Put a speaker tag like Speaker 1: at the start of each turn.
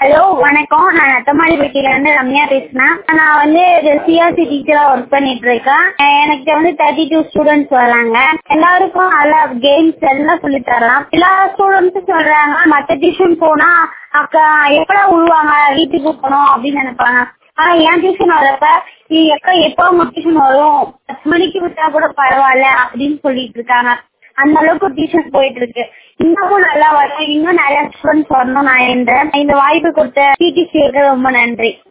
Speaker 1: hello வணக்கம் நான் நத்தமாளிப்பட்டியில இருந்து ரம்யா பேசுனேன் நான் வந்து சிஆர்சி டீச்சரா ஒர்க் பண்ணிட்டு இருக்கேன் அஹ் எனக்கு வந்து தேர்ட்டி டூ ஸ்டூடெண்ட்ஸ் வராங்க எல்லாருக்கும் நல்லா கேம்ஸ் எல்லாம் சொல்லி தரலாம் எல்லா ஸ்டூடெண்ட்ஸும் சொல்றாங்க மத்த டியூஷன் போனா அக்கா எப்படா விடுவாங்க வீட்டுக்கு போகணும் அப்படின்னு நினைப்பாங்க ஆனா என் டியூஷன் வரப்ப நீ எப்ப எப்போ உங்க டியூஷன் வரும் பத்து மணிக்கு விட்டா கூட பரவாயில்ல அப்படின்னு சொல்லிட்டு இருக்காங்க அந்த அளவுக்கு டியூஷன் போயிட்டு இருக்கு இன்னமும் நல்லா வரும் இன்னும் நிறைய ஸ்டூடெண்ட்ஸ் வரணும் நான் இந்த இந்த வாய்ப்பு கொடுத்த டிடிசிக்கு ரொம்ப நன்றி